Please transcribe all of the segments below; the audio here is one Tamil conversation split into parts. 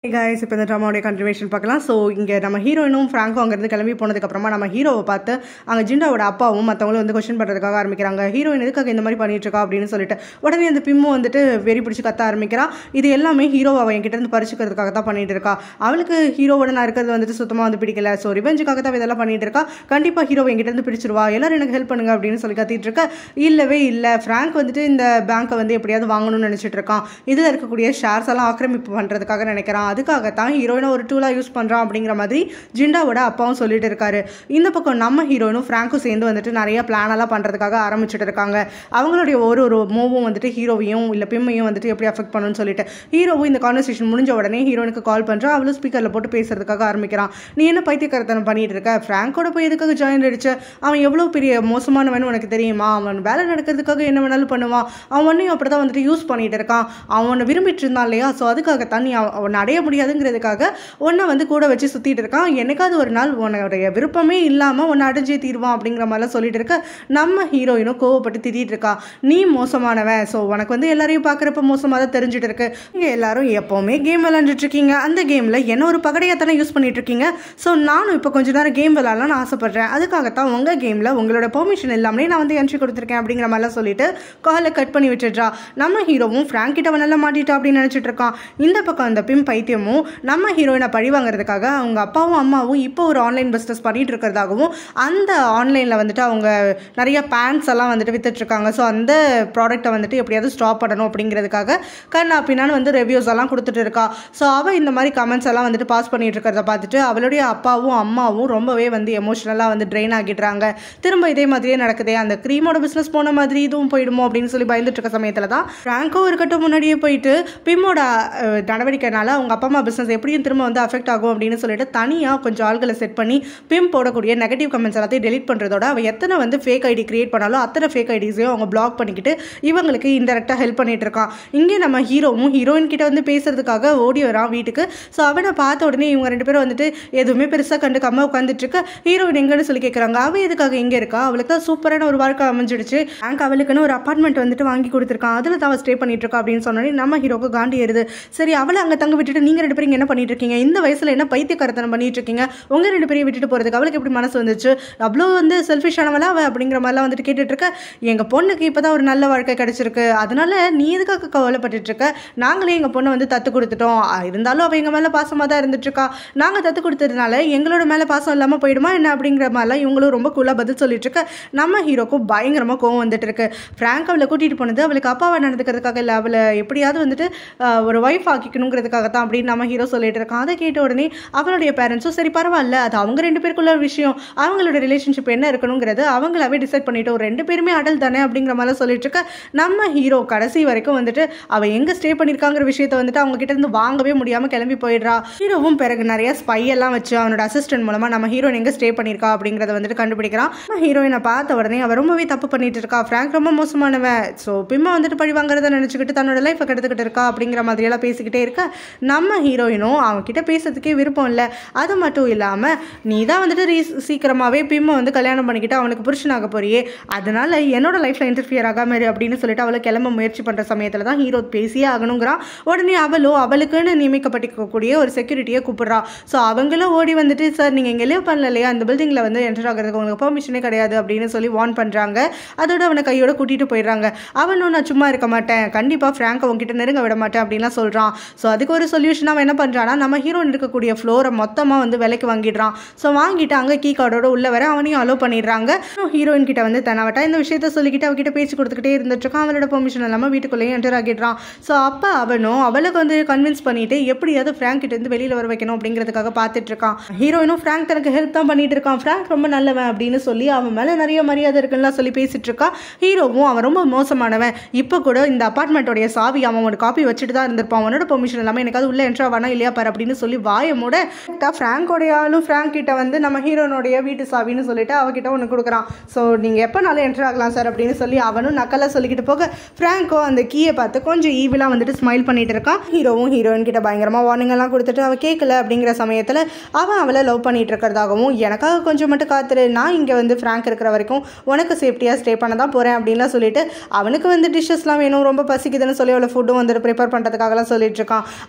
கைஸ் இப்போ இந்த ட்ராமாவுடைய கண்டினியூஷன் பார்க்கலாம் ஸோ இங்கே நம்ம ஹீரோயினும் ஃப்ராங்கும் அங்கேருந்து கிளம்பி போனதுக்கப்புறமா நம்ம ஹீரோவை பார்த்து அங்கே ஜிண்டாவோட அப்பாவும் மற்றவங்களும் வந்து கொஸ்டின் பண்ணுறதுக்காக ஆரம்பிக்கிறாங்க ஹீரோயின் எதுக்காக இந்த மாதிரி பண்ணிட்டு இருக்கா அப்படின்னு சொல்லிட்டு உடனே அந்த பிம்மும் வந்துட்டு வெறி பிடிச்சி கத்த ஆரம்பிக்கிறா இது எல்லாமே ஹீரோவை அவன் என்கிட்ட இருந்து பறிச்சுக்கிறதுக்காக தான் பண்ணிட்டு இருக்கா அவளுக்கு ஹீரோவோட நான் இருக்கிறது வந்துட்டு சுத்தமாக வந்து பிடிக்கல ஸோ ரிவெஞ்சுக்காக தான் இதெல்லாம் பண்ணிட்டு இருக்கா கண்டிப்பாக ஹீரோவை என்கிட்ட இருந்து பிடிச்சிருவா எல்லாரும் எனக்கு ஹெல்ப் பண்ணுங்க அப்படின்னு சொல்லி கத்திட்டு இருக்க இல்லவே இல்லை ஃப்ராங்க் வந்துட்டு இந்த பேங்க்கை வந்து எப்படியாவது வாங்கணும்னு நினச்சிட்டு இருக்கான் இதில் இருக்கக்கூடிய ஷேர்ஸ் எல்லாம் ஆக்கிரமிப்பு பண்ணுறதுக்காக நினைக்கிறான் அதுக்காகத்தான் ஹீரோயினை ஒரு டூலாக யூஸ் பண்ணுறான் அப்படிங்கிற மாதிரி ஜிண்டாவோட அப்பாவும் சொல்லிட்டு இருக்காரு இந்த பக்கம் நம்ம ஹீரோயினும் ஃப்ராங்க்கும் சேர்ந்து வந்துட்டு நிறைய பிளான் எல்லாம் பண்ணுறதுக்காக ஆரம்பிச்சுட்டு இருக்காங்க அவங்களுடைய ஒரு ஒரு மூவும் வந்துட்டு ஹீரோவையும் இல்லை பிம்மையும் வந்துட்டு எப்படி அஃபெக்ட் பண்ணுன்னு சொல்லிட்டு ஹீரோவும் இந்த கான்வர்சேஷன் முடிஞ்ச உடனே ஹீரோனுக்கு கால் பண்ணுறா அவளும் ஸ்பீக்கரில் போட்டு பேசுறதுக்காக ஆரம்பிக்கிறான் நீ என்ன பைத்தியக்காரத்தனம் பண்ணிட்டு இருக்க ஃப்ராங்கோட போய் எதுக்காக ஜாயின் அடிச்ச அவன் எவ்வளோ பெரிய மோசமானவன் உனக்கு தெரியுமா அவன் வேலை நடக்கிறதுக்காக என்ன வேணாலும் பண்ணுவான் அவன் ஒன்றையும் அப்படி தான் வந்துட்டு யூஸ் பண்ணிட்டு இருக்கான் அவன் உன்னை விரும்பிட்டு இருந்தான் இல்லையா ஸோ அதுக்காகத்தான் நீ அவ- அவனை அடைய முடியாதுங்கிறதுக்காக உன்னை வந்து கூட வச்சு சுற்றிட்டு இருக்கான் என்னைக்காவது ஒரு நாள் உன்னுடைய விருப்பமே இல்லாமல் உன்னை அடைஞ்சே தீருவான் அப்படிங்கிற மாதிரிலாம் சொல்லிட்டு இருக்க நம்ம ஹீரோயினும் கோவப்பட்டு திட்டிட்டு இருக்கா நீ மோசமானவன் ஸோ உனக்கு வந்து எல்லாரையும் பார்க்குறப்ப மோசமாக தான் தெரிஞ்சுட்டு இருக்கு நீங்கள் எல்லாரும் எப்போவுமே கேம் விளாண்டுட்டு இருக்கீங்க அந்த கேமில் என்ன ஒரு பகடையாக தானே யூஸ் பண்ணிட்டு இருக்கீங்க ஸோ நானும் இப்போ கொஞ்ச நேரம் கேம் விளாட்லாம்னு ஆசைப்படுறேன் அதுக்காகத்தான் உங்கள் கேமில் உங்களோட பெர்மிஷன் இல்லாமலே நான் வந்து என்ட்ரி கொடுத்துருக்கேன் அப்படிங்கிற மாதிரிலாம் சொல்லிட்டு காலை கட் பண்ணி விட்டுடுறா நம்ம ஹீரோவும் ஃப்ராங்க் கிட்ட அவன் நல்லா மாட்டிட்டா அப்படின்னு நினச்சிட்டு இருக்கான் இந்த பக்கம் அந்த பிம் பைத்தியமும் நம்ம ஹீரோயினை பழி வாங்குறதுக்காக அவங்க அப்பாவும் அம்மாவும் இப்போ ஒரு ஆன்லைன் பிஸ்னஸ் பண்ணிட்டு இருக்கிறதாகவும் அந்த ஆன்லைனில் வந்துட்டு அவங்க நிறைய பேண்ட்ஸ் எல்லாம் வந்துட்டு வித்துட்டு இருக்காங்க ஸோ அந்த ப்ராடக்ட்டை வந்துட்டு எப்படியாவது ஸ்டாப் பண்ணணும் அப்படிங்கிறதுக்காக கண்ணா பின்னான்னு வந்து ரிவ்யூஸ் எல்லாம் கொடுத்துட்டு இருக்கா ஸோ அவள் இந்த மாதிரி கமெண்ட்ஸ் எல்லாம் வந்துட்டு பாஸ் பண்ணிட்டு இருக்கிறத பார்த்துட்டு அவளுடைய அப்பாவும் அம்மாவும் ரொம்பவே வந்து எமோஷனலாக வந்து ட்ரெயின் ஆகிடுறாங்க திரும்ப இதே மாதிரியே நடக்குதே அந்த க்ரீமோட பிஸ்னஸ் போன மாதிரி இதுவும் போயிடுமோ அப்படின்னு சொல்லி பயந்துட்டு இருக்க சமயத்தில் தான் ஃப்ராங்கோ இருக்கட்டும் முன்னாடியே போயிட்டு பிம்மோட அஹ், நடவடிக்கைனால அவங்க அப்பா அம்மா பிஸ்னஸ் எப்படியும் திரும்ப வந்து அஃபெக்ட் ஆகும் அப்படின்னு சொல்லிட்டு தனியாக கொஞ்சம் ஆள்களை செட் பண்ணி பிம் போடக்கூடிய நெகட்டிவ் கமெண்ட்ஸ் எல்லாத்தையும் டெலிட் பண்ணுறதோட அவள் எத்தனை வந்து ஃபேக் ஐடி கிரியேட் பண்ணாலும் அத்தனை ஃபேக் ஐடிஸையும் அவங்க பிளாக் பண்ணிக்கிட்டு இவங்களுக்கு இன்டெரக்டாக ஹெல்ப் பண்ணிட்டு இருக்கான் இங்கே நம்ம ஹீரோவும் ஹீரோயின் கிட்ட வந்து பேசுறதுக்காக ஓடி வரான் வீட்டுக்கு ஸோ அவனை பார்த்த உடனே இவங்க ரெண்டு பேரும் வந்துட்டு எதுவுமே பெருசாக கண்டுக்காம உட்காந்துட்டு இருக்க ஹீரோயின் எங்கன்னு சொல்லி கேட்குறாங்க அவள் எதுக்காக இங்கே இருக்கா அவளுக்கு தான் சூப்பரான ஒரு வாழ்க்கை அமைஞ்சிடுச்சு பேங்க் அவளுக்குன்னு ஒரு அப்பார்ட்மெண்ட் வந்துட்டு வாங்கி கொடுத்துருக்கான் அதில் தான் அவள் ஸ்டே பண்ணிட்டு இருக்கா அப்படின்னு சொன்னோடனே நம்ம ஹீரோக்கு காண்டி ஏறுது சரி அவளை அங்கே தங்க விட்டுட்டு நீங்கள் ரெண்டு பேரும் இங்க என்ன பண்ணிட்டு இருக்கீங்க இந்த வயசில் என்ன பைத்தியக்காரத்தனம் பண்ணிட்டு இருக்கீங்க உங்கள் ரெண்டு பேரையும் விட்டுட்டு போகிறதுக்கு அவளுக்கு எப்படி மனசு வந்துச்சு அவ்வளோ வந்து செல்ஃபிஷானவளா அவள் அப்படிங்கிற மாதிரிலாம் வந்துட்டு கேட்டுட்டு இருக்க எங்கள் பொண்ணுக்கு இப்போ தான் ஒரு நல்ல வாழ்க்கை கிடைச்சிருக்கு அதனால நீ எதுக்காக கவலைப்பட்டுட்டு இருக்க நாங்களே எங்கள் பொண்ணை வந்து தத்து கொடுத்துட்டோம் ஆ, இருந்தாலும் அவள் எங்கள் மேலே பாசமாக தான் இருந்துட்டு இருக்கா நாங்கள் தத்து கொடுத்ததுனால எங்களோட மேலே பாசம் இல்லாமல் போயிடுமா என்ன அப்படிங்கிற மாதிரிலாம் இவங்களும் ரொம்ப கூலாக பதில் சொல்லிட்டு இருக்க நம்ம ஹீரோக்கும் பயங்கரமாக கோவம் வந்துட்டு இருக்கு ஃப்ராங்க் அவளை கூட்டிகிட்டு போனது அவளுக்கு அப்பாவை நடந்துக்கிறதுக்காக இல்லை அவளை எப்படியாவது வந்துட்டு ஆஹ், ஒரு ஒய்ஃப் ஆக்கிக்கணுங்கிறதுக்காக தான் அப்படின்னு நம்ம ஹீரோ சொல்லிட்டு இருக்கான் அதை கேட்ட உடனே அவளுடைய பேரண்ட்ஸும் சரி பரவாயில்ல அது அவங்க ரெண்டு பேருக்குள்ள ஒரு விஷயம் அவங்களோட ரிலேஷன்ஷிப் என்ன இருக்கணுங்கிறது அவங்களாவே டிசைட் பண்ணிட்டு ஒரு ரெண்டு பேருமே அடல் தானே அப்படிங்கிற மாதிரி சொல்லிட்டு இருக்க நம்ம ஹீரோ கடைசி வரைக்கும் வந்துட்டு அவ எங்க ஸ்டே பண்ணிருக்காங்கிற விஷயத்த வந்துட்டு அவங்க கிட்ட இருந்து வாங்கவே முடியாம கிளம்பி போயிடுறா ஹீரோவும் பிறகு நிறைய ஸ்பை எல்லாம் வச்சு அவனோட அசிஸ்டன்ட் மூலமா நம்ம ஹீரோயின் எங்க ஸ்டே பண்ணிருக்கா அப்படிங்கறத வந்துட்டு கண்டுபிடிக்கிறான் நம்ம ஹீரோயினை பார்த்த உடனே அவ ரொம்பவே தப்பு பண்ணிட்டு இருக்கா ஃப்ராங்க் ரொம்ப மோசமானவன் ஸோ பிம்மா வந்துட்டு பழி வாங்குறத நினைச்சுக்கிட்டு தன்னோட லைஃபை கெடுத்துக்கிட்டு இருக்கா அப்படிங்கிற மாதிரி எல்லாம் பேசிக்கிட்டே இருக்க நம்ம ஹீரோயினும் அவன் கிட்ட பேசுறதுக்கே விருப்பம் இல்லை அது மட்டும் இல்லாம நீ தான் வந்துட்டு ரீ- சீக்கிரமாவே பிம்மை வந்து கல்யாணம் பண்ணிக்கிட்டு அவனுக்கு புருஷனாக போறியே அதனால என்னோட லைஃப்ல இன்டர்ஃபியர் ஆகாம இரு அப்படின்னு சொல்லிட்டு அவளை கிளம்ப முயற்சி பண்ற சமயத்துல தான் ஹீரோ பேசியே ஆகணுங்கிறான் உடனே அவளோ அவளுக்குன்னு நியமிக்கப்பட்டிருக்கக்கூடிய ஒரு செக்யூரிட்டியை கூப்பிடுறா ஸோ அவங்களும் ஓடி வந்துட்டு சார் நீங்க இங்க லிவ் பண்ணல இல்லையா அந்த பில்டிங்ல வந்து என்டர் ஆகிறதுக்கு உங்களுக்கு பெர்மிஷனே கிடையாது அப்படின்னு சொல்லி வார்ன் பண்றாங்க அதோட அவனை கையோட கூட்டிட்டு போயிடுறாங்க அவனும் நான் சும்மா இருக்க மாட்டேன் கண்டிப்பா ஃப்ராங்க் அவன்கிட்ட நெருங்க விட மாட்டேன் அப்படின்லாம் சொல்றான் ஸோ அதுக்கு ஒரு சொல்யூஷன் அவன் என்ன பண்றான்னா நம்ம ஹீரோயின் இருக்கக்கூடிய ஃப்ளோரை மொத்தமா வந்து விலைக்கு வாங்கிடுறான் ஸோ வாங்கிட்டு அங்கே கீ கார்டோட உள்ள வர அவனையும் அலோ பண்ணிடுறாங்க ஹீரோயின் கிட்ட வந்து தனவட்டா இந்த விஷயத்த சொல்லிக்கிட்டு அவகிட்ட பேச்சு கொடுத்துக்கிட்டே இருந்துட்டு இருக்கான் அவளோட பெர்மிஷன் இல்லாமல் வீட்டுக்குள்ளேயே என்டர் ஆகிடுறான் ஸோ அப்போ அவனும் அவளுக்கு வந்து கன்வின்ஸ் பண்ணிட்டு எப்படியாவது ஃப்ராங்க் கிட்ட இருந்து வெளியில வர வைக்கணும் அப்படிங்கிறதுக்காக பார்த்துட்டு இருக்கான் ஹீரோயினும் ஃப்ராங்க் தனக்கு ஹெல்ப் தான் பண்ணிட்டு இருக்கான் ஃப்ராங்க் ரொம்ப நல்லவன் அப்படின்னு சொல்லி அவன் மேல நிறைய மரியாதை இருக்குன்னு சொல்லி பேசிட்டு இருக்கான் ஹீரோவும் அவன் ரொம்ப மோசமானவன் இப்போ கூட இந்த அபார்ட்மெண்ட்டோடைய சாவி அவன் ஒரு காப்பி வச்சுட்டு தான் இருந்திருப்பான் அவனோட பெர்மிஷன் இல்லாமல் எனக்காவது உள்ள என்ட்ரா வேணா இல்லையா பாரு அப்படின்னு சொல்லி வாயை மூட ஃப்ராங்கோடைய ஆளும் ஃப்ராங்க் கிட்ட வந்து நம்ம ஹீரோனுடைய வீட்டு சாவின்னு சொல்லிட்டு அவகிட்ட ஒன்று கொடுக்குறான் ஸோ நீங்கள் எப்போனாலும் என்டர் ஆகலாம் சார் அப்படின்னு சொல்லி அவனும் நக்கலாக சொல்லிக்கிட்டு போக ஃப்ராங்கோ அந்த கீயை பார்த்து கொஞ்சம் ஈவிலாக வந்துட்டு ஸ்மைல் பண்ணிட்டு இருக்கான் ஹீரோவும் ஹீரோயின் கிட்ட பயங்கரமாக வார்னிங் எல்லாம் கொடுத்துட்டு அவள் கேட்கல அப்படிங்கிற சமயத்தில் அவன் அவளை லவ் பண்ணிட்டு இருக்கிறதாகவும் எனக்காக கொஞ்சம் மட்டும் காத்துரு நான் இங்கே வந்து ஃப்ராங்க் இருக்கிற வரைக்கும் உனக்கு சேஃப்டியாக ஸ்டே பண்ண தான் போகிறேன் அப்படின்லாம் சொல்லிட்டு அவனுக்கு வந்து டிஷ்ஷஸ்லாம் வேணும் ரொம்ப பசிக்குதுன்னு சொல்லி அவளை ஃபுட்டும் வந்துட்டு ப்ரிப்பேர் பண்ணுறதுக்காகலாம் சொல்லிட்டு இருக்கான் அது மட்டும்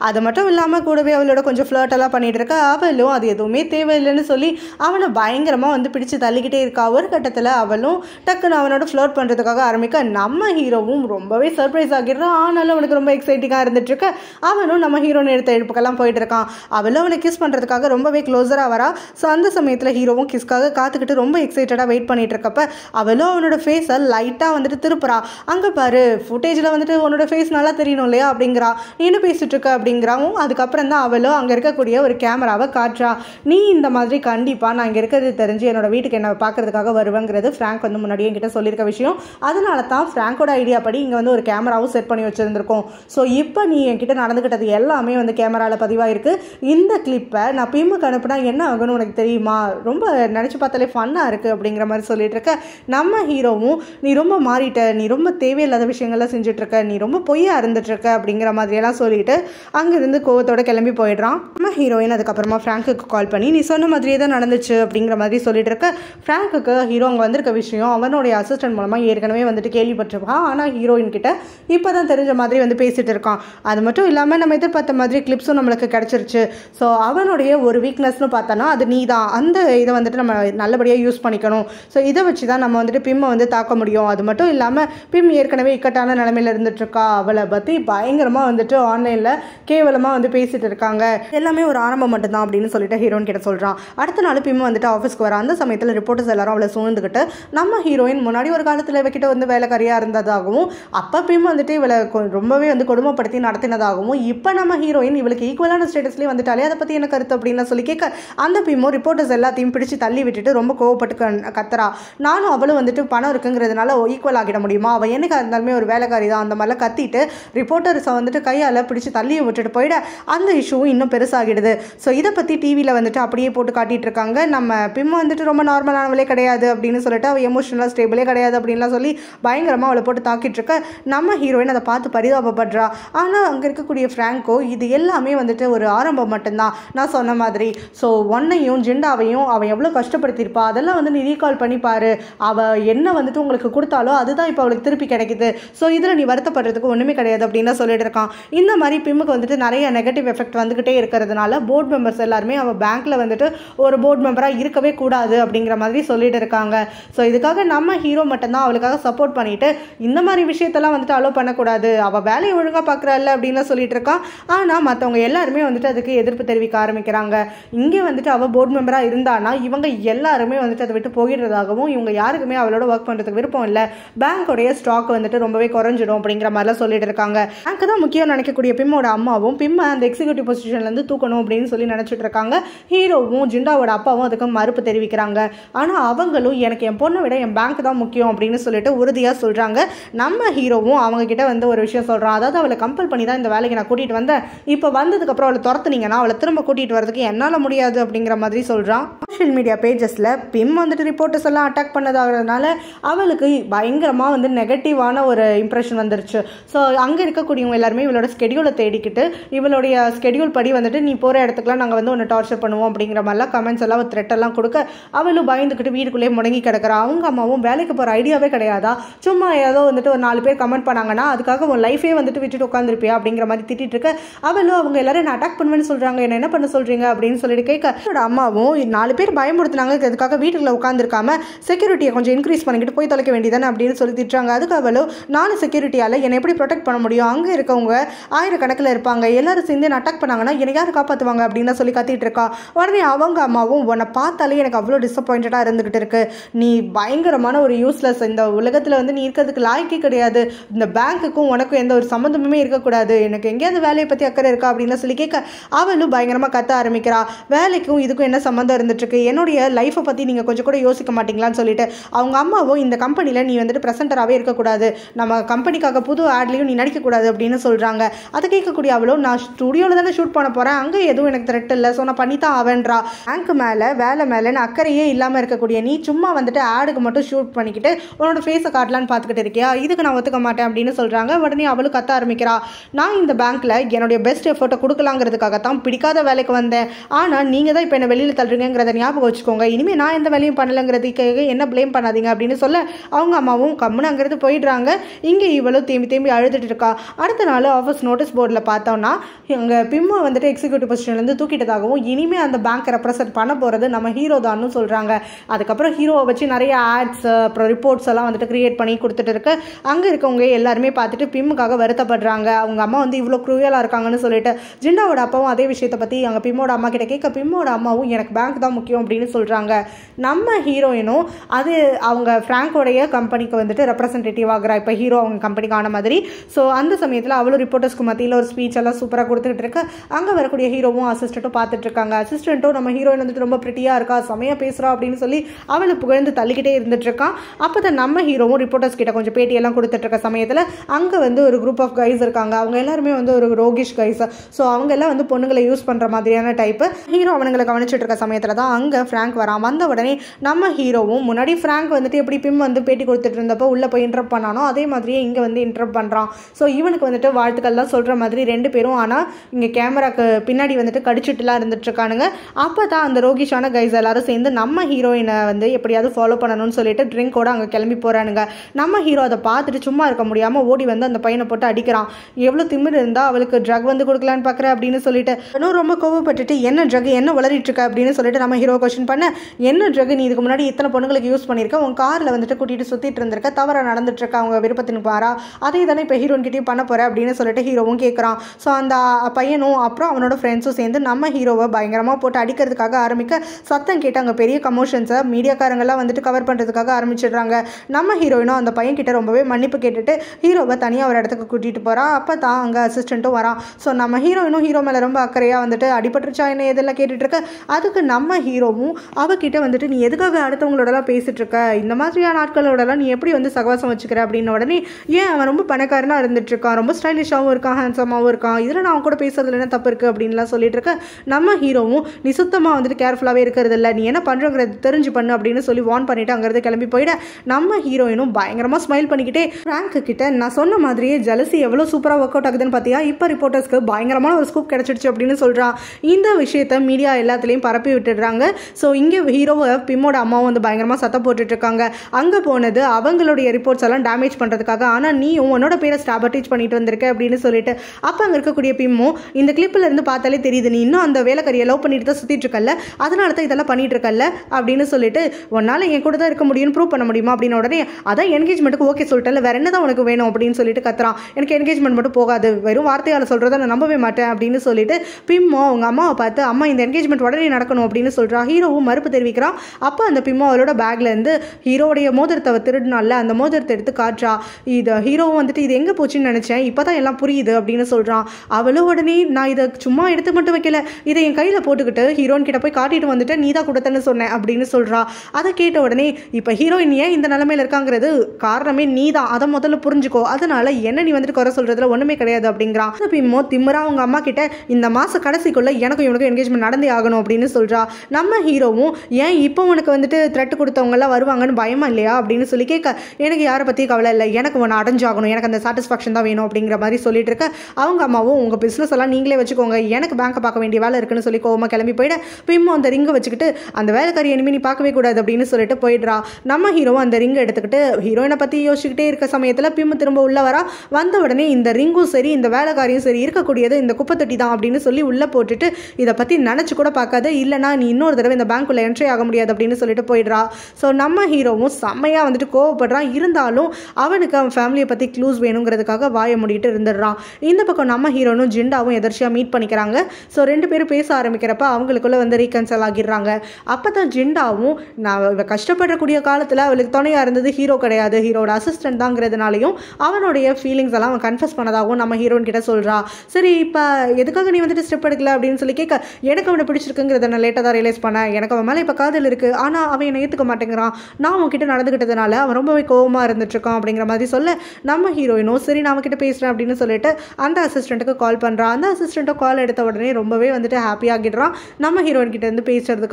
மட்டும் இல்லாமல் கூடவே அவளோட கொஞ்சம் ஃப்ளர்ட் எல்லாம் பண்ணிட்டு இருக்கா அவளும் அது எதுவுமே தேவையில்லைன்னு சொல்லி அவனை பயங்கரமாக வந்து பிடிச்சு தள்ளிக்கிட்டே இருக்கா ஒரு கட்டத்தில் அவளும் டக்குன்னு அவனோட ஃப்ளர்ட் பண்ணுறதுக்காக ஆரம்பிக்க நம்ம ஹீரோவும் ரொம்பவே சர்ப்ரைஸ் ஆகிடுறான் ஆனாலும் அவனுக்கு ரொம்ப எக்ஸைட்டிங்காக இருந்துட்டு இருக்க அவனும் நம்ம ஹீரோன் எடுத்த எடுப்புக்கெல்லாம் போயிட்டு இருக்கான் அவளும் அவனை கிஸ் பண்ணுறதுக்காக ரொம்பவே க்ளோஸராக வரா ஸோ அந்த சமயத்தில் ஹீரோவும் கிஸ்க்காக காத்துக்கிட்டு ரொம்ப எக்ஸைட்டடாக வெயிட் பண்ணிட்டு இருக்கப்ப அவளும் அவனோட ஃபேஸை லைட்டாக வந்துட்டு திருப்புறா அங்கே பாரு ஃபுட்டேஜில் வந்துட்டு உன்னோட ஃபேஸ் நல்லா தெரியணும் இல்லையா அப்படிங்கிறா நீ என்ன பேசிட்டு இருக்க அப்படிங்கிறாவும் அதுக்கப்புறம் தான் அவளும் அங்கே இருக்கக்கூடிய ஒரு கேமராவை காட்டுறா நீ இந்த மாதிரி கண்டிப்பாக நான் இங்கே இருக்கிறது தெரிஞ்சு என்னோட வீட்டுக்கு என்ன பார்க்கறதுக்காக வருவேங்கிறது ஃப்ராங்க் வந்து முன்னாடியே என்கிட்ட சொல்லியிருக்க விஷயம் அதனால தான் ஃப்ராங்கோட ஐடியா படி இங்கே வந்து ஒரு கேமராவும் செட் பண்ணி வச்சுருந்துருக்கோம் ஸோ இப்போ நீ என்கிட்ட நடந்துக்கிட்டது எல்லாமே வந்து கேமராவில் பதிவாயிருக்கு இந்த கிளிப்பை நான் பிம்முக்கு அனுப்புனா என்ன ஆகும்னு உனக்கு தெரியுமா ரொம்ப நினச்சி பார்த்தாலே ஃபன்னாக இருக்குது அப்படிங்கிற மாதிரி சொல்லிட்டு இருக்க நம்ம ஹீரோவும் நீ ரொம்ப மாறிட்ட நீ ரொம்ப தேவையில்லாத விஷயங்கள்லாம் செஞ்சுட்டு இருக்க நீ ரொம்ப பொய்யா இருந்துட்டு இருக்க அப்படிங்கிற மாதிரியெல்லாம் சொல்லிட்டு அங்கேருந்து கோவத்தோட கிளம்பி போயிடுறான் நம்ம ஹீரோயின் அதுக்கப்புறமா ஃப்ராங்க்குக்கு கால் பண்ணி நீ சொன்ன மாதிரியே தான் நடந்துச்சு அப்படிங்கிற மாதிரி சொல்லிட்டு இருக்க ஃப்ராங்க்குக்கு ஹீரோ அங்கே வந்திருக்க விஷயம் அவனுடைய அசிஸ்டன்ட் மூலமாக ஏற்கனவே வந்துட்டு கேள்விப்பட்டிருப்பான் ஆனால் ஹீரோயின் கிட்ட இப்போ தான் தெரிஞ்ச மாதிரி வந்து பேசிட்டு இருக்கான் அது மட்டும் இல்லாமல் நம்ம எதிர்பார்த்த மாதிரி கிளிப்ஸும் நம்மளுக்கு கிடச்சிருச்சு ஸோ அவனுடைய ஒரு வீக்னஸ்னு பார்த்தோன்னா அது நீ தான் அந்த இதை வந்துட்டு நம்ம நல்லபடியாக யூஸ் பண்ணிக்கணும் ஸோ இதை வச்சு தான் நம்ம வந்துட்டு பிம்மை வந்து தாக்க முடியும் அது மட்டும் இல்லாமல் பிம் ஏற்கனவே இக்கட்டான நிலமையில இருந்துட்டு இருக்கா அவளை பற்றி பயங்கரமாக வந்துட்டு ஆன்லைனில் கேவலமாக வந்து பேசிட்டு இருக்காங்க எல்லாமே ஒரு ஆரம்பம் மட்டும்தான் அப்படின்னு சொல்லிட்டு ஹீரோயின் கிட்ட சொல்கிறான் அடுத்த நாள் பிம் வந்துட்டு ஆஃபீஸ்க்கு வர அந்த சமயத்தில் ரிப்போர்ட்டர்ஸ் எல்லாரும் அவளை சூழ்ந்துக்கிட்டு நம்ம ஹீரோயின் முன்னாடி ஒரு காலத்தில் இவகிட்ட வந்து வேலைக்காரியாக இருந்ததாகவும் அப்போ பிம் வந்துட்டு இவளை கொ- ரொம்பவே வந்து கொடுமைப்படுத்தி நடத்தினதாகவும் இப்போ நம்ம ஹீரோயின் இவளுக்கு ஈக்குவலான ஸ்டேட்டஸ்லேயே வந்துட்டாலே அதை பற்றி என்ன கருத்து அப்படின்னு சொல்லி கேட்க அந்த பிம்மோ ரிப்போர்ட்டர்ஸ் எல்லாத்தையும் பிடிச்சு தள்ளி விட்டுட்டு ரொம்ப கோவப்பட்டு க- கத்துறா நானும் அவளும் வந்துட்டு பணம் இருக்குங்கிறதுனால ஈக்குவல் ஆகிட முடியுமா அவள் என்னைக்கா இருந்தாலுமே ஒரு வேலைக்காரி தான் அந்த மாதிரிலாம் கத்திட்டு ரிப்போர்ட்டர்ஸை வந்துட்டு கையால் பிடிச்சு தள்ளி விட்டுட்டு போயிட அந்த இஷ்யூவும் இன்னும் பெருசாகிடுது ஸோ இதை பற்றி டிவியில் வந்துட்டு அப்படியே போட்டு காட்டிட்டு இருக்காங்க நம்ம பிம் வந்துட்டு ரொம்ப நார்மலானவளே கிடையாது அப்படின்னு சொல்லிட்டு அவள் எமோஷனலாக ஸ்டேபிளே கிடையாது அப்படின்லாம் சொல்லி பயங்கரமாக அவளை போட்டு தாக்கிட்டு இருக்க நம்ம ஹீரோயின் அதை பார்த்து பரிதாபப்படுறா ஆனால் அங்கே இருக்கக்கூடிய ஃப்ராங்கோ இது எல்லாமே வந்துட்டு ஒரு ஆரம்பம் மட்டும்தான் நான் சொன்ன மாதிரி ஸோ ஒன்னையும் ஜிண்டாவையும் அவன் எவ்வளோ கஷ்டப்படுத்தியிருப்பா அதெல்லாம் வந்து நீ ரீகால் பண்ணி பாரு அவள் என்ன வந்துட்டு உங்களுக்கு கொடுத்தாலோ அதுதான் இப்போ அவளுக்கு திருப்பி கிடைக்குது ஸோ இதில் நீ வருத்தப்படுறதுக்கு ஒன்றுமே கிடையாது அப்படின்னு சொல்லிட்டு இருக்கான் இந்த மாதிரி பிம்முக்கு வந்துட்டு நிறைய நெகட்டிவ் எஃபெக்ட் வந்துக்கிட்டே இருக்கிறதுனால போர்டு மெம்பர்ஸ் எல்லாருமே அவள் பேங்க்கில் வந்துட்டு ஒரு போர்டு மெம்பராக இருக்கவே கூடாது அப்படிங்கிற மாதிரி சொல்லிட்டு இருக்காங்க ஸோ இதுக்காக நம்ம ஹீரோ மட்டும்தான் அவளுக்காக சப்போர்ட் பண்ணிட்டு இந்த மாதிரி விஷயத்தெல்லாம் வந்துட்டு அலோவ் பண்ணக்கூடாது அவள் வேலையை ஒழுங்காக பார்க்குறாள் அப்படின்லாம் சொல்லிட்டு இருக்கான் ஆனால் மற்றவங்க எல்லாருமே வந்துட்டு அதுக்கு எதிர்ப்பு தெரிவிக்க ஆரம்பிக்கிறாங்க இங்கே வந்துட்டு அவள் போர்டு மெம்பராக இருந்தானா இவங்க எல்லாருமே வந்துட்டு அதை விட்டு போயிடுறதாகவும் இவங்க யாருக்குமே அவளோட ஒர்க் பண்ணுறதுக்கு விருப்பம் இல்லை பேங்க்கோடைய ஸ்டாக் வந்துட்டு ரொம்பவே குறைஞ்சிடும் அப்படிங்கிற மாதிரிலாம் சொல்லிட்டு இருக்காங்க பேங்க் தான் முக்கியம் நினைக்கக்கூடிய பிம்மோட அம்மாவும் பிம்மை அந்த எக்ஸிக்யூட்டிவ் பொசிஷன்லேருந்து தூக்கணும் அப்படின்னு சொல்லி நினச்சிட்டு இருக்காங்க ஹீரோவும் ஜிண்டாவோட அப்பாவும் அதுக்கு மறுப்பு தெரிவிக்கிறாங்க ஆனால் அவங்களும் எனக்கு என் பொண்ணை விட என் பேங்க் தான் முக்கியம் அப்படின்னு சொல்லிட்டு உறுதியாக சொல்கிறாங்க நம்ம ஹீரோவும் அவங்க கிட்ட வந்து ஒரு விஷயம் சொல்கிறான் அதாவது அவளை கம்பல் பண்ணி தான் இந்த வேலைக்கு நான் கூட்டிகிட்டு வந்தேன் இப்போ வந்ததுக்கப்புறம் அவளை துரத்துனீங்கன்னா அவளை திரும்ப கூட்டிகிட்டு வரதுக்கு என்னால் முடியாது அப்படிங்கிற மாதிரி சொல்கிறான் சோஷியல் மீடியா பேஜஸில் பிம் வந்துட்டு ரிப்போர்ட்டர்ஸ் எல்லாம் அட்டாக் பண்ணதாகிறதுனால அவளுக்கு பயங்கரமாக வந்து நெகட்டிவான ஒரு இம்ப்ரெஷன் வந்துருச்சு ஸோ அங்கே இருக்கக்கூடியவங்க எல்லாருமே இவளோட ஸ்கெடியூலை தேடிக்கிட்டு இவளுடைய ஸ்கெடியூல் படி வந்துட்டு நீ போகிற இடத்துக்குலாம் நாங்கள் வந்து உன்னை டார்ச்சர் பண்ணுவோம் அப்படிங்கிற மாதிரிலாம் கமெண்ட்ஸ் எல்லாம் ஒரு threat எல்லாம் கொடுக்க அவளும் பயந்துக்கிட்டு வீட்டுக்குள்ளேயே முடங்கி கிடக்குறா அவங்க அம்மாவும் வேலைக்கு போகிற ஐடியாவே கிடையாதா சும்மா ஏதோ வந்துட்டு ஒரு நாலு பேர் கமெண்ட் பண்ணாங்கன்னா அதுக்காக உன் லைஃபே வந்துட்டு விட்டுட்டு உட்காந்துருப்பியா அப்படிங்கிற மாதிரி திட்டிட்டு இருக்க அவளும் அவங்க எல்லாரும் என்ன அட்டாக் பண்ணுவேன்னு சொல்கிறாங்க என்ன என்ன பண்ண சொல்கிறீங்க அப்படின்னு சொல்லிட்டு கேட்க அவளோட அம்மாவும் நாலு பேர் பயமுறுத்துனாங்க அதுக்காக வீட்டுக்குள்ள உட்காந்துருக்காம செக்யூரிட்டியை கொஞ்சம் இன்க்ரீஸ் பண்ணிக்கிட்டு போய் தொலைக்க வேண்டியதானே அப்படின்னு சொல்லி திட்டுறாங்க அதுக்கு அவளும் நாலு செக்யூரிட்டியால் என்னை எப்படி ப்ரொடெக்ட் பண்ண முடியும் அங்கே இருக்கவங்க ஆயிரக்கணக்கில் இருப்பாங்க எல்லாரும் சேர்ந்து என்ன அட்டாக் பண்ணாங்கன்னா என்னை யார் காப்பாற்றுவாங்க அப்படின்னு சொல்லி கத்திட்டு இருக்கா உடனே அவங்க அம்மாவும் உன்னை பார்த்தாலே எனக்கு அவ்வளோ டிசப்பாயிண்டடாக இருந்துகிட்டு இருக்கு நீ பயங்கரமான ஒரு யூஸ்லெஸ் இந்த உலகத்தில் வந்து நீ இருக்கிறதுக்கு லாய்க்கே கிடையாது இந்த பேங்க்குக்கும் உனக்கும் எந்த ஒரு சம்மந்தமுமே இருக்கக்கூடாது எனக்கு எங்கேயாவது வேலையை பற்றி அக்கறை இருக்கா அப்படின்னு சொல்லி கேட்க அவளும் பயங்கரமாக கத்த ஆரம்பிக்கிறா வேலைக்கும் இதுக்கும் என்ன சம்மந்தம் இருந்துட்டுருக்கு என்னுடைய லைஃப்பை பற்றி நீங்கள் கொஞ்சம் கூட யோசிக்க மாட்டீங்களான்னு சொல்லிட்டு அவங்க அம்மாவும் இந்த கம்பெனியில் நீ வந்துட்டு ப்ரெசென்டராகவே இருக்கக்கூடாது நம்ம கம்பெனிக்காக புது ஆட்லேயும் நீ நடிக்கக்கூடாது அப்படின்னு சொல்கிறாங்க அதை கேட்கக்கூடிய அவளும் நான் ஸ்டுடியோவில் தானே ஷூட் பண்ண போகிறேன் அங்கே எதுவும் எனக்கு த்ரெட் இல்லை ஸோ நான் பண்ணி தான் ஆவேன்றா பேங்க் மேலே வேலை மேலேன்னு அக்கறையே இல்லாமல் இருக்கக்கூடிய நீ சும்மா வந்துட்டு ஆடுக்கு மட்டும் ஷூட் பண்ணிக்கிட்டு உன்னோட ஃபேஸை காட்டலான்னு பார்த்துக்கிட்டு இருக்கியா இதுக்கு நான் ஒத்துக்க மாட்டேன் அப்படின்னு சொல்கிறாங்க உடனே அவளும் கத்த ஆரம்பிக்கிறா நான் இந்த பேங்க்கில் என்னுடைய பெஸ்ட் எஃபர்ட்டை கொடுக்கலாங்கிறதுக்காக தான் பிடிக்காத வேலைக்கு வந்தேன் ஆனால் நீங்கள் தான் இப்போ என்ன வெளியில் தள்ளுறீங்கிறத ஞாபகம் வச்சுக்கோங்க இனிமேல் நான் எந்த வேலையும் பண்ணலைங்கிறதுக்காக என்ன ப்ளேம் பண்ணாதீங்க அப்படின்னு சொல்ல அவங்க அம்மாவும் கம்முன்னு அங்கிருந்து போயிடுறாங்க இங்கே இவளும் தேம்பி தேம்பி அழுதுட்டு இருக்கா அடுத்த நாள் ஆஃபீஸ் நோட்டீஸ் போர்டில் பார்த்தோம்னா இங்கே பிம்மை வந்துட்டு எக்ஸிக்யூட்டிவ் பொசிஷன்லேருந்து தூக்கிட்டதாகவும் இனிமேல் அந்த பேங்க்கை ரெப்ரசென்ட் பண்ண போகிறது நம்ம ஹீரோ தான்னு சொல்கிறாங்க அதுக்கப்புறம் ஹீரோவை வச்சு நிறைய ஆட்ஸ் அப்புறம் ரிப்போர்ட்ஸ் எல்லாம் வந்துட்டு கிரியேட் பண்ணி கொடுத்துட்டு இருக்கு அங்கே இருக்கவங்க எல்லாருமே பார்த்துட்டு பிம்முக்காக வருத்தப்படுறாங்க அவங்க அம்மா வந்து இவ்வளோ க்ரூயலாக இருக்காங்கன்னு சொல்லிட்டு ஜிண்டாவோட அப்பாவும் அதே விஷயத்தை பற்றி அங்கே பிம்மோட அம்மா கிட்ட கேட்க பிம்மோட அம்மாவும் எனக்கு பேங்க் தான் முக்கியம் அப்படின்னு சொல்கிறாங்க நம்ம ஹீரோயினும் அது அவங்க ஃப்ராங்கோடைய கம்பெனிக்கு வந்துட்டு ரெப்ரசன்டேட்டிவ் ஆகிறா இப்போ ஹீரோ அவங்க கம்பெனிக்கு ஆன மாதிரி ஸோ அந்த சமயத்தில் அவளும் ரிப்போர்ட்டர்ஸ்க்கு மத்தியில் ஒரு ஸ்பீச் எல்லாம் சூப்பராக கொடுத்துட்டு இருக்கு அங்கே வரக்கூடிய ஹீரோவும் அசிஸ்டண்ட்டும் பார்த்துட்டு இருக்காங்க அசிஸ்டண்ட்டும் நம்ம ஹீரோயின் வந்துட்டு ரொம்ப ப்ரிட்டியாக இருக்கா செமையாக பேசுகிறா அப்படின்னு சொல்லி அவளை புகழ்ந்து தள்ளிக்கிட்டே இருந்துட்டு இருக்கான் அப்போ தான் நம்ம ஹீரோவும் ரிப்போர்ட்டர்ஸ் கிட்ட கொஞ்சம் பேட்டியெல்லாம் கொடுத்துட்டு இருக்க சமயத்தில் அங்கே வந்து ஒரு குரூப் ஆஃப் கைஸ் இருக்காங்க அவங்க எல்லாருமே வந்து ஒரு ரோகிஷ் கைஸ் ஸோ அவங்க எல்லாம் வந்து பொண்ணுங்களை யூஸ் பண்ணுற மாதிரியான டைப்பு ஹீரோ அவனுங்களை கவனிச்சிட்டு இருக்க சமயத்தில் தான் அங்கே ஃப்ராங்க் வரான் வந்த உடனே நம்ம ஹீரோவும் முன்னாடி ஃப்ராங்க் வந்துட்டு எப்படி பிம் வந்து பேட்டி கொடுத்துட்டு இருந்தப்போ உள்ளே போய் இன்டர்ப் பண்ணானோ அதே மாதிரியே இங்கே வந்து இன்டர்ப் பண்ணுறான் ஸோ இவனுக்கு வந்துட்டு வாழ்த்துக்கள்லாம் சொல்கிற மாதிரி ரெண்டு பேரும் ஆனால் இங்கே கேமராக்கு பின்னாடி வந்துட்டு கடிச்சிட்டுலாம் இருந்துட்டு இருக்கானுங்க அப்போ தான் அந்த ரோகிஷான கைஸ் எல்லாரும் சேர்ந்து நம்ம ஹீரோயினை வந்து எப்படியாவது ஃபாலோ பண்ணணும்னு சொல்லிட்டு ட்ரிங்கோட அங்கே கிளம்பி போகிறானுங்க நம்ம ஹீரோ அதை பார்த்துட்டு சும்மா இருக்க முடியாமல் ஓடி வந்து அந்த பையனை போட்டு அடிக்கிறான் எவ்வளோ திமிர் இருந்தால் அவளுக்கு ட்ரக் வந்து கொடுக்கலான்னு பார்க்குற அப்படின்னு சொல்லிட்டு இன்னும் ரொம்ப கோவப்பட்டுட்டு என்ன ட்ரக் என்ன வளரிட்டு இருக்க அப்படின்னு சொல்லிட்டு நம்ம ஹீரோ கொஸ்டின் பண்ண என்ன ட்ரக் நீ இதுக்கு முன்னாடி இத்தனை பொண்ணுங்களுக்கு யூஸ் பண்ணியிருக்க உன் காரில் வந்துட்டு கூட்டிகிட்டு சுற்றிட்டு இருந்திருக்க தவறாக நடந்துட்டு இருக்க அவங்க விருப்பத்தின் பாரா அதே தானே இப்போ ஹீரோன் கிட்டேயும் பண்ண போகிற அப்படின்னு சொல்லிட்டு ஹீரோவும் கேட்குறான் ஸோ அந்த பையனும் அப்புறம் அவனோட ஃப்ரெண்ட்ஸும் சேர்ந்து நம்ம ஹீரோவை பயங்கரமாக போட்டு அடிக்கிறதுக்காக ஆரம்பிக்க சத்தம் கேட்டு அங்கே பெரிய கமோஷன்ஸை மீடியாக்காரங்கெல்லாம் வந்துட்டு கவர் பண்ணுறதுக்காக ஆரம்பிச்சிடுறாங்க நம்ம ஹீரோயினும் அந்த பையன் கிட்ட ரொம்பவே மன்னிப்பு கேட்டுட்டு ஹீரோவை தனியாக ஒரு இடத்துக்கு கூட்டிகிட்டு போகிறா அப்போ தான் அங்கே அசிஸ்டண்ட்டும் வரான் ஸோ நம்ம ஹீரோயினும் ஹீரோ மேலே ரொம்ப அக்கறையாக வந்துட்டு அடிபட்டுருச்சா என்ன எதெல்லாம் கேட்டுட்டு இருக்க அதுக்கு நம்ம ஹீரோவும் அவகிட்ட வந்துட்டு நீ எதுக்காக அடுத்தவங்களோடலாம் பேசிட்டு இருக்க இந்த மாதிரியான ஆட்களோடலாம் நீ எப்படி வந்து சகவாசம் வச்சுக்கிற அப்படின்ன உடனே ஏன் அவன் ரொம்ப பணக்காரனாக இருந்துட்டு இருக்கான் ரொம்ப ஸ்டைலிஷாகவும் இருக்கான் ஹேண்ட்ஸமாகவும் இருக்கான் இதில் நான் அவன் கூட பேசுறதுல என்ன தப்பு இருக்குது அப்படின்லாம் சொல்லிட்டு இருக்க நம்ம ஹீரோவும் நீ சுத்தமாக வந்துட்டு கேர்ஃபுல்லாகவே இருக்கிறது இல்லை நீ என்ன பண்ணுறங்கிறது தெரிஞ்சு பண்ணு அப்படின்னு சொல்லி வார்ன் பண்ணிட்டு அங்கேருந்து கிளம்பி போயிட நம்ம ஹீரோயினும் பயங்கரமாக ஸ்மைல் பண்ணிக்கிட்டே ஃப்ராங்க் கிட்ட நான் சொன்ன மாதிரியே ஜலசி எவ்வளோ சூப்பராக ஒர்க் அவுட் ஆகுதுன்னு பார்த்தியா இப்போ ரிப்போர்ட்டர்ஸ்க்கு பயங்கரமான ஒரு ஸ்கூப் கிடச்சிடுச்சு அப்படின்னு சொல்கிறான் இந்த விஷயத்த மீடியா எல்லாத்துலேயும் பரப்பி விட்டுடுறாங்க ஸோ இங்கே ஹீரோவை பிம்மோட அம்மாவும் வந்து பயங்கரமாக சத்தம் போட்டுட்டு இருக்காங்க அங்கே போனது அவங்களுடைய ரிப்போர்ட்ஸ் எல்லாம் டேமேஜ் பண்ணுறதுக்காக ஆனால் நீயும் உன்னோட பேரை ஸ்டாபர்டீச் பண்ணிட்டு வந்திருக்க அப்படின்னு சொல்லிட்டு அப்போ அங்கே இருக்கக்கூடிய பிம்மும் இந்த கிளிப்பில் இருந்து பார்த்தாலே தெரியுது நீ இன்னும் அந்த வேலைக்காரியை லவ் பண்ணிட்டு தான் சுற்றிட்டு இருக்கல்ல அதனால தான் இதெல்லாம் பண்ணிட்டு இருக்கல்ல அப்படின்னு சொல்லிட்டு உன்னால் என் கூட தான் இருக்க முடியும்னு ப்ரூவ் பண்ண முடியுமா அப்படின்னு உடனே அதான் என்கேஜ்மெண்ட்டுக்கு ஓகே சொல்லிட்டேன் வேற என்ன தான் உனக்கு வேணும் அப்படின்னு சொல்லிட்டு கத்துறான் எனக்கு என்கேஜ்மெண்ட் மட்டும் போகாது வெறும் வார்த்தையால் சொல்கிறத நான் நம்பவே மாட்டேன் அப்படின்னு சொல்லிட்டு பிம்மோ அவங்க அம்மாவை பார்த்து அம்மா இந்த என்கேஜ்மெண்ட் உடனே நடக்கணும் அப்படின்னு சொல்கிறா ஹீரோவும் மறுப்பு தெரிவிக்கிறான் அப்போ அந்த பிம்மோ அவளோட பேக்ல இருந்து ஹீரோடைய மோதிரத்தை அவ திருடினால அந்த மோதிரத்தை எடுத்து காட்டுறா இது ஹீரோவும் வந்துட்டு இது எங்கே போச்சுன்னு நினச்சேன் இப்போ தான் எல்லாம் புரியுது அப்படின்னு சொல்கிறான் அவளும் உடனே நான் இதை சும்மா எடுத்து மட்டும் வைக்கல இதை என் கையில் போட்டுக்கிட்டு ஹீரோயின் கிட்ட போய் காட்டிட்டு வந்துட்டு நீ தான் கொடுத்தேன்னு சொன்னேன் அப்படின்னு சொல்கிறா அதை கேட்ட உடனே இப்போ ஹீரோயின் ஏன் இந்த நிலமையில இருக்காங்கிறது காரணமே நீ தான் அதை முதல்ல புரிஞ்சுக்கோ அதனால என்ன நீ வந்துட்டு குறை சொல்றதுல ஒண்ணுமே கிடையாது அப்படிங்கிறான் அந்த பிம்மோ திம்மரா அவங்க அம்மா கிட்ட இந்த மாச கடைசிக்குள்ள எனக்கும் இவனுக்கும் என்கேஜ்மெண்ட் நடந்தே ஆகணும் அப்படின்னு சொல்றா நம்ம ஹீரோவும் ஏன் இப்போ உனக்கு வந்துட்டு த்ரெட் கொடுத்தவங்க எல்லாம் வருவாங்கன்னு பயமா இல்லையா அப்படின்னு சொல்லி கேட்க எனக்கு யாரை பத்தி கவலை இல்லை எனக்கு உன்னை அடைஞ்சாகணும் எனக்கு அந்த சாட்டிஸ்ஃபேக்ஷன் தான் வேணும் அப்படிங்கிற மாதிரி சொல்லிட்டு இருக்க அவங்க அம்மாவும் உங்க பிசினஸ் எல்லாம் நீங்களே வச்சுக்கோங்க எனக்கு பேங்கை பார்க்க வேண்டிய வேலை இருக்குன்னு சொல்லி கோவமா கிளம்பி போயிட பிம்மோ அந்த ரிங்கை வச்சுக்கிட்டு அந்த வேலைக்காரி இனிமே நீ பார்க்கவே கூடாது அப்படின்னு சொல்லிட்டு போயிடுறா நம்ம ஹீரோவும் அந்த ரிங்கை எடுத்துக்கிட்டு ஹீரோயினை பற்றி யோசிச்சுக்கிட்டே இருக்க சமயத்தில் பிம்மு திரும்ப உள்ள வரா வந்த உடனே இந்த ரிங்கும் சரி இந்த வேலைக்காரியும் சரி இருக்கக்கூடியது இந்த குப்பை தொட்டி தான் அப்படின்னு சொல்லி உள்ளே போட்டுட்டு இதை பற்றி நினச்சி கூட பார்க்காத இல்லைனா நீ இன்னொரு தடவை இந்த பேங்க்குள்ளே என்ட்ரி ஆக முடியாது அப்படின்னு சொல்லிட்டு போயிடுறா ஸோ நம்ம ஹீரோவும் செம்மையாக வந்துட்டு கோவப்படுறான் இருந்தாலும் அவனுக்கு அவன் ஃபேமிலியை பற்றி க்ளூஸ் வேணுங்கிறதுக்காக வாயை மூடிட்டு இருந்துடுறான் இந்த பக்கம் நம்ம ஹீரோனும் ஜிண்டாவும் எதர்ச்சியாக மீட் பண்ணிக்கிறாங்க ஸோ ரெண்டு பேரும் பேச ஆரம்பிக்கிறப்ப அவங்களுக்குள்ள வந்து ரீகன்சல் ஆகிடுறாங்க அப்போ தான் ஜிண்டாவும் நான் இவ கஷ்டப்படக்கூடிய காலத்தில் அவளுக்கு துணையாக இருந்தது ஹீரோ கிடையாது ஹீரோட அசிஸ்டன்ட் தாங்கிறதுனாலையும் அவனுடைய ஃபீலிங்ஸ் எல்லாம் அவன் கன்ஃபஸ் பண்ணதாகவும் நம்ம ஹீரோயின் கிட்ட சொல்கிறா சரி இப்போ எதுக்காக நீ வந்துட்டு ஸ்டெப் எடுக்கல அப்படின்னு சொல்லி கேட்க எனக்கு அவனை பிடிச்சிருக்குங்கிறத நான் லேட்டாக தான் ரியலைஸ் பண்ணேன் எனக்கு அவன் மேலே இப்போ காதல் இருக்குது ஆனால் அவன் என்னை ஏற்றுக்க மாட்டேங்கிறான் நான் அவன்கிட்ட நடந்துக்கிட்டதுனால அவன் ரொம்பவே கோவமாக இருந்துட்டுருக்கான் அப்படிங்கிற மாதிரி சொல்ல நம்ம ஹீரோயினும் சரி நான் அவன்கிட்ட பேசுகிறேன் அப்படின்னு சொல்லிட்டு அந்த அசிஸ்டண்ட்டுக்கு கால் பண்ணுறான் அந்த அசிஸ்டண்ட்டை கால் எடுத்த உடனே ரொம்பவே வந்துட்டு ஹாப்பி ஆகிடுறான் நம்ம ஹீரோயின் கிட்ட இருந்து பேசுறதுக்காக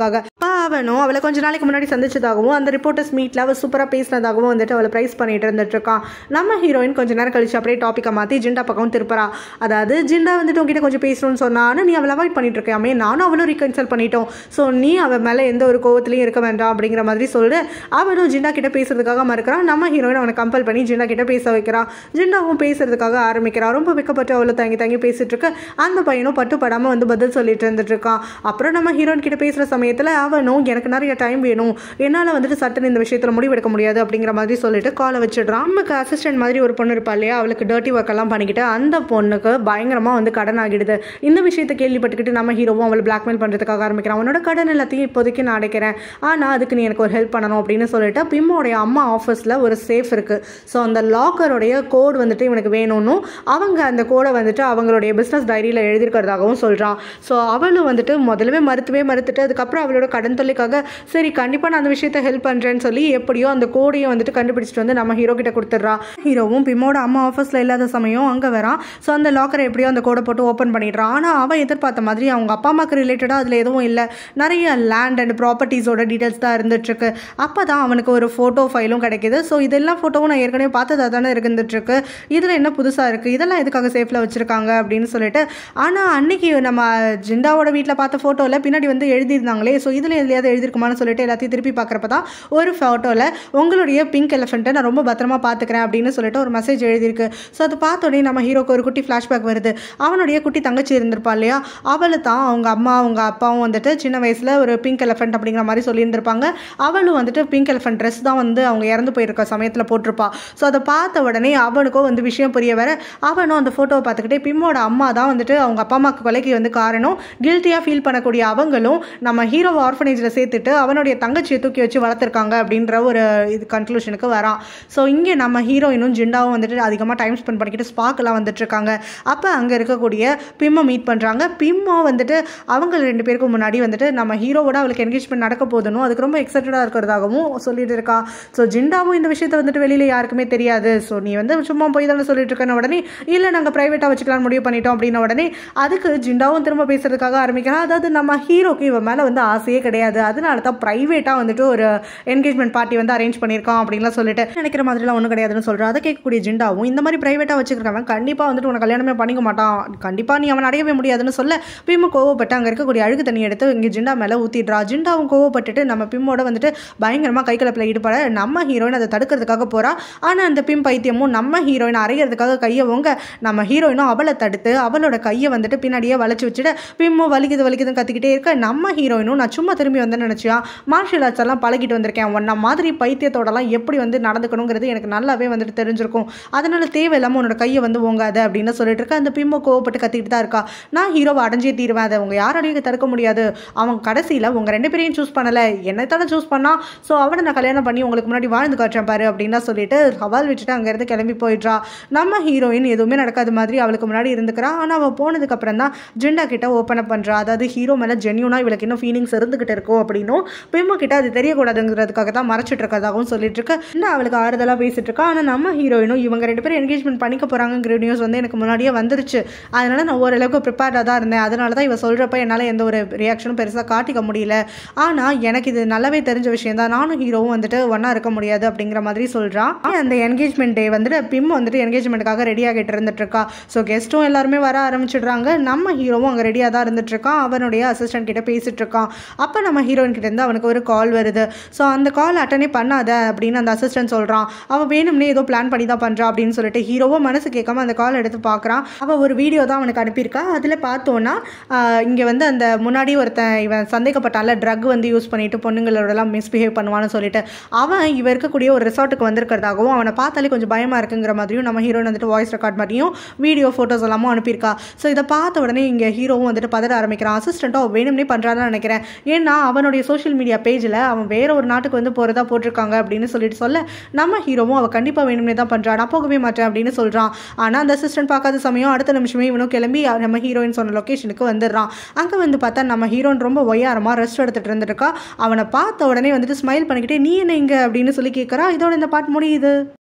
அவனும் அவளை கொஞ்ச நாளைக்கு முன்னாடி சந்திச்சதாகவும் அந்த ரிப்போர்ட்டர்ஸ் மீட்டில் அவள் சூப்பராக பேசினதாகவும் வந்துட்டு அவளை ப்ரைஸ் பண்ணிட்டு இருந்துட்டு இருக்கான் நம்ம ஹீரோயின் கொஞ்ச நேரம் கழிச்சு அப்படியே டாப்பிக்கை மாற்றி ஜிண்டா பக்கம் திருப்பறா அதாவது ஜிண்டா வந்துட்டு உங்ககிட்ட கொஞ்சம் பேசணும்னு சொன்னா ஆனால் நீ அவளை அவாய்ட் பண்ணிட்டு இருக்கியாமே நானும் அவளும் ரீகன்சல் பண்ணிட்டோம் ஸோ நீ அவள் மேலே எந்த ஒரு கோவத்துலையும் இருக்க வேண்டாம் அப்படிங்கிற மாதிரி சொல்லிட்டு அவனும் ஜிண்டா கிட்ட பேசுறதுக்காக மறுக்கிறான் நம்ம ஹீரோயின் அவனை கம்பல் பண்ணி ஜிண்டா கிட்ட பேச வைக்கிறான் ஜிண்டாவும் பேசுறதுக்காக ஆரம்பிக்கிறான் ரொம்ப வெக்கப்பட்டு அவளை தங்கி தங்கி பேசிட்டு இருக்கு அந்த பையனும் பட்டுப்படாமல் வந்து பதில் சொல்லிட்டு இருந்துட்டு இருக்கான் அப்புறம் நம்ம ஹீரோயின் கிட்ட பேசுகிற சமயத்தில் அவனும் எனக்கு நிறைய டைம் வேணும் என்னால் வந்துட்டு சட்டுன்னு இந்த விஷயத்தில் முடிவெடுக்க முடியாது அப்படிங்கிற மாதிரி சொல்லிட்டு காலை வச்சிடுறான் நமக்கு அசிஸ்டன்ட் மாதிரி ஒரு பொண்ணு இருப்பா இல்லையா அவளுக்கு டர்ட்டி ஒர்க் எல்லாம் பண்ணிக்கிட்டு அந்த பொண்ணுக்கு பயங்கரமாக வந்து கடன் ஆகிடுது இந்த விஷயத்தை கேள்விப்பட்டுக்கிட்டு நம்ம ஹீரோவும் அவளை பிளாக்மெயில் பண்ணுறதுக்காக ஆரம்பிக்கிறான் அவனோட கடன் எல்லாத்தையும் இப்போதைக்கு நான் அடைக்கிறேன் ஆனால் அதுக்கு நீ எனக்கு ஒரு ஹெல்ப் பண்ணணும் அப்படின்னு சொல்லிட்டு பிம்மோடைய அம்மா ஆஃபீஸில் ஒரு சேஃப் இருக்குது ஸோ அந்த லாக்கருடைய கோட் வந்துட்டு இவனுக்கு வேணும்னு அவங்க அந்த கோடை வந்துட்டு அவங்களுடைய பிஸ்னஸ் டைரியில் எழுதியிருக்கிறதாகவும் சொல்கிறான் ஸோ அவளும் வந்துட்டு முதல்லவே மறுத்துவே மறுத்துட்டு அதுக்கப்புறம் அவளோட கடன் தொல்லைக்காக சரி கண்டிப்பாக நான் அந்த விஷயத்தை ஹெல்ப் பண்ணுறேன்னு சொல்லி எப்படியோ அந்த கோடையும் வந்துட்டு கண்டுபிடிச்சிட்டு வந்து நம்ம ஹீரோ கிட்ட கொடுத்துட்றா ஹீரோவும் பிம்மோட அம்மா ஆஃபீஸில் இல்லாத சமயம் அங்கே வரான் ஸோ அந்த லாக்கரை எப்படியோ அந்த கோடை போட்டு ஓப்பன் பண்ணிடுறான் ஆனால் அவன் எதிர்பார்த்த மாதிரி அவங்க அப்பா அம்மாவுக்கு ரிலேட்டடாக அதில் எதுவும் இல்லை நிறைய லேண்ட் அண்ட் ப்ராப்பர்ட்டிஸோட டீட்டெயில்ஸ் தான் இருந்துட்டுருக்கு அப்போ தான் அவனுக்கு ஒரு ஃபோட்டோ ஃபைலும் கிடைக்கிது ஸோ இதெல்லாம் ஃபோட்டோவும் நான் ஏற்கனவே பார்த்ததா தானே இருந்துட்டுருக்கு இதில் என்ன புதுசாக இருக்குது இதெல்லாம் எதுக்காக சேஃபில் வச்சுருக்காங்க அப்படின்னு சொல்லிட்டு ஆனால் அன்னைக்கு நம்ம ஜிண்டாவோட வீட்டில் பார்த்த ஃபோட்டோவில் பின்னாடி வந்து எழுதியிருந்தாங்களே ஸோ இதில் எதுலையாவது எழுதிருக்குமான்னு சொல்லிட்டு எல்லாத்தையும் திருப்பி பார்க்குறப்ப தான் ஒரு ஃபோட்டோவில் உங்களுடைய பிங்க் எலிஃபெண்ட்டை நான் ரொம்ப பத்திரமா பார்த்துக்கிறேன் அப்படின்னு சொல்லிட்டு ஒரு மெசேஜ் எழுதியிருக்கு ஸோ அதை பார்த்த உடனே நம்ம ஹீரோக்கு ஒரு குட்டி ஃப்ளாஷ்பேக் வருது அவனுடைய குட்டி தங்கச்சி இருந்திருப்பா இல்லையா அவளை தான் அவங்க அம்மா அவங்க அப்பாவும் வந்துட்டு சின்ன வயசில் ஒரு பிங்க் எலிஃபெண்ட் அப்படிங்கிற மாதிரி சொல்லியிருந்திருப்பாங்க அவளும் வந்துட்டு பிங்க் எலிஃபெண்ட் ட்ரெஸ் தான் வந்து அவங்க இறந்து போயிருக்க சமயத்தில் போட்டிருப்பா ஸோ அதை பார்த்த உடனே அவனுக்கும் வந்து விஷயம் புரிய வர அவனும் அந்த ஃபோட்டோவை பார்த்துக்கிட்டே பிம்மோட அம்மா தான் வந்துட்டு அவங்க அப்பா அம்மாவுக்கு கொலைக்கு வந்து காரணம் கில்ட்டியாக ஃபீல் பண்ணக்கூடிய அவங்களும் நம்ம ஹீரோவை ஆர்ஃபனேஜில் சேர்த்துட்டு அவனுடைய தங்கச்சியை தூக்கி வச்சு வளர்த்துருக்காங்க அப்படின்ற ஒரு இது கன்க்ளூஷனுக்கு வரான் ஸோ இங்கே நம்ம ஹீரோயினும் ஜிண்டாவும் வந்துட்டு அதிகமாக டைம் ஸ்பெண்ட் பண்ணிக்கிட்டு ஸ்பாக்கெல்லாம் வந்துட்டு இருக்காங்க அப்போ அங்கே இருக்கக்கூடிய பிம்மை மீட் பண்ணுறாங்க பிம்மோ வந்துட்டு அவங்க ரெண்டு பேருக்கும் முன்னாடி வந்துட்டு நம்ம ஹீரோவோட அவளுக்கு என்கேஜ்மெண்ட் நடக்க போதுனும் அதுக்கு ரொம்ப எக்ஸைட்டடாக இருக்கிறதாகவும் சொல்லிட்டு இருக்கா ஸோ ஜிண்டாவும் இந்த விஷயத்தை வந்துட்டு வெளியில் யாருக்குமே தெரியாது ஸோ நீ வந்து சும்மா போய் தானே சொல்லிட்டு இருக்கன உடனே இல்லை நாங்கள் ப்ரைவேட்டாக வச்சுக்கலாம்னு முடிவு பண்ணிட்டோம் அப்படின்ன உடனே அதுக்கு ஜிண்டாவும் திரும்ப பேசுறதுக்காக ஆரம்பிக்கிறான் அதாவது நம்ம ஹீரோக்கு இவன் மேலே வந்து ஆசையே கிடையாது அதனால தான் ப்ரைவேட்டாக வந்துட்டு ஒரு என்கேஜ்மெண்ட் பார்ட்டி வந்து அரேஞ்ச் பண்ணியிருக்கான் அப்படின்லாம் சொல்லிட்டு நினைக்கிற மாதிரிலாம் ஒன்றும் கிடையாதுன்னு சொல்கிறான் அதை கேட்கக்கூடிய ஜிண்டாவும் இந்த மாதிரி ப்ரைவேட்டாக வச்சுக்கிறவன் கண்டிப்பாக வந்துட்டு உனக்கு கல்யாணமே பண்ணிக்க மாட்டான் கண்டிப்பாக நீ அவன் அடையவே முடியாதுன்னு சொல்ல பிம்மு கோவப்பட்டு அங்கே இருக்கக்கூடிய அழுகு தண்ணி எடுத்து இங்கே ஜிண்டா மேலே ஊற்றிடுறா ஜிண்டாவும் கோவப்பட்டுட்டு நம்ம பிம்மோட வந்துட்டு பயங்கரமாக கை கலப்பில் ஈடுபட நம்ம ஹீரோயின் அதை தடுக்கிறதுக்காக போகிறா ஆனால் அந்த பிம் பைத்தியமும் நம்ம ஹீரோயின் அரைகிறதுக்காக கையை ஓங்க நம்ம ஹீரோயினும் அவளை தடுத்து அவளோட கையை வந்துட்டு பின்னாடியே வளைச்சி வச்சுட்டு பிம்மும் வலிக்குது வலிக்குதுன்னு கத்திக்கிட்டே இருக்க நம்ம ஹீரோயினும் நான் சும்மா திரும்பி வந்தேன்னு நினச்சியா மார்ஷியல் ஆர்ட்ஸ் எல்லாம் பழகிட்டு வந்திருக்கேன் உன்ன மாதிரி பைத்தியத்தோடலாம் எப்படி வந்து நடந்துக்கணுங்கிறது எனக்கு நல்லாவே வந்துட்டு தெரிஞ்சிருக்கும் அதனால தேவையில்லாமல் உன்னோட கையை வந்து ஓங்காத அப்படின்னு சொல்லிட்டு இருக்க அந்த பிம்மோ கோவப்பட்டு கத்திக்கிட்டு தான் இருக்கா நான் ஹீரோவை அடைஞ்சே தீருவேன் அதை உங்க யாராலையும் தடுக்க முடியாது அவன் கடைசியில் உங்க ரெண்டு பேரையும் சூஸ் பண்ணல என்னை தானே சூஸ் பண்ணா ஸோ அவனை நான் கல்யாணம் பண்ணி உங்களுக்கு முன்னாடி வாழ்ந்து காட்டுறேன் பாரு அப்படின்னா சொல்லிட்டு சவால் விட்டுட்டு அங்கேருந்து கிளம்பி போயிடுறா நம்ம ஹீரோயின் எதுவுமே நடக்காத மாதிரி அவளுக்கு முன்னாடி இருந்துக்கிறா ஆனால் அவள் போனதுக்கு அப்புறம் தான் ஜிண்டா கிட்ட ஓப்பன் அப் பண்ணுறா அதாவது ஹீரோ மேலே ஜென்யூனா இவளுக்கு இன்னும் ஃபீலிங்ஸ் இருந்துகிட்டு இருக்கும் அப்படின்னும் பிம்மு கிட்ட அது தெரியக்கூடாதுங்கிறதுக்காக தான் மறைச்சிட்டு இருக்கதாகவும் சொல்லிட்டு இருக்கு இன்னும் அவளுக்கு ஆறுதலாக பேசிட்டு இருக்கா ஆனால் நம்ம ஹீரோயினும் இவங்க ரெண்டு பேரும் என்கேஜ்மெண்ட் பண்ணிக்க போறாங்கிற நியூஸ் வந்து எனக்கு முன்னாடியே வந்துருச்சு அதனால நான் ஓரளவுக்கு ப்ரிப்பேர்டாக தான் இருந்தேன் அதனால தான் இவ சொல்கிறப்ப என்னால் எந்த ஒரு ரியாக்ஷனும் பெருசாக காட்டிக்க முடியல ஆனால் எனக்கு இது நல்லாவே தெரிஞ்ச விஷயம் தான் நானும் ஹீரோவும் வந்துட்டு ஒன்றா இருக்க முடியாது அப்படிங்கிற மாதிரி சொல்கிறான் அந்த என்கேஜ்மெண்ட் டே வந்துட்டு பிம் வந்துட்டு என்கேஜ்மெண்ட்டுக்காக ரெடி ஆகிட்டு இருந்துட்டு இருக்கா ஸோ கெஸ்ட்டும் எல்லாருமே வர ஆரம்பிச்சிடுறாங்க நம்ம ஹீரோவும் அங்கே ரெடியாக தான் இருந்துட்டு இருக்கான் அவனுடைய அசிஸ்டன்ட் கிட்ட பேசிட்டு இருக்கான் அப்போ நம்ம ஹீரோயின் கிட்ட இருந்து அவனுக்கு ஒரு கால் வருது ஸோ அந்த கால் அட்டனே பண்ணாத அப்படின்னு அந்த அசிஸ்டன்ட் சொல்கிறான் அவன் வேணும்னே ஏதோ பிளான் பண்ணி தான் பண்ணுறா அப்படின்னு சொல்லிட்டு ஹீரோவும் மனசு கேட்காம அந்த கால் எடுத்து பார்க்குறான் அவன் ஒரு வீடியோ தான் அவனுக்கு அனுப்பியிருக்கா அதில் பார்த்தோன்னா இங்கே வந்து அந்த முன்னாடி ஒருத்தன் இவன் சந்தேகப்பட்டால ட்ரக் வந்து யூஸ் பண்ணிட்டு பொண்ணுங்களோடலாம் மிஸ்பிஹேவ் பண்ணுவான்னு சொல்லிட்டு அவன் இவன் இருக்கக்கூடிய ஒரு ரிசார்ட்டுக்கு வந்திருக்கிறதாகவும் அவனை பார்த்தாலே கொஞ்சம் பயமாக இருக்குங்கிற மாதிரியும் நம்ம ஹீரோயின் வந்துட்டு வாய்ஸ் ரெக்கார்ட் மாதிரியும் வீடியோ ஃபோட்டோஸ் எல்லாமும் அனுப்பியிருக்கா ஸோ இதை பார்த்த உடனே இங்கே ஹீரோவும் வந்துட்டு பதற ஆரம்பிக்கிறான் அசிஸ்டண்ட்டும் வேணும்னே பண்ணுறான்னு நினைக்கிறேன் ஏன்னா அவனுடைய சோஷியல் மீடியா பேஜில் அவன் வேற ஒரு நாட்டுக்கு வந்து போகிறதா போட்டிருக்காங்க அப்படின்னு சொல்லிட்டு சொல்ல நம்ம ஹீரோவும் அவள் கண்டிப்பாக வேணும்னே தான் பண்ணுறான் நான் போகவே மாட்டேன் அப்படின்னு சொல்கிறான் ஆனால் அந்த அசிஸ்டன்ட் பார்க்காத சமயம் அடுத்த நிமிஷமே இவனும் கிளம்பி நம்ம ஹீரோயின் சொன்ன லொக்கேஷனுக்கு வந்துடுறான் அங்கே வந்து பார்த்தா நம்ம ஹீரோயின் ரொம்ப ஒய்யாரமாக ரெஸ்ட் எடுத்துகிட்டு இருந்துருக்கா அவனை பார்த்த உடனே வந்துட்டு ஸ்மைல் பண்ணிக்கிட்டே நீ என்ன இங்கே அப்படின்னு சொல்லி கேட்குறா இதோட இந்த பாட்டு முடியுது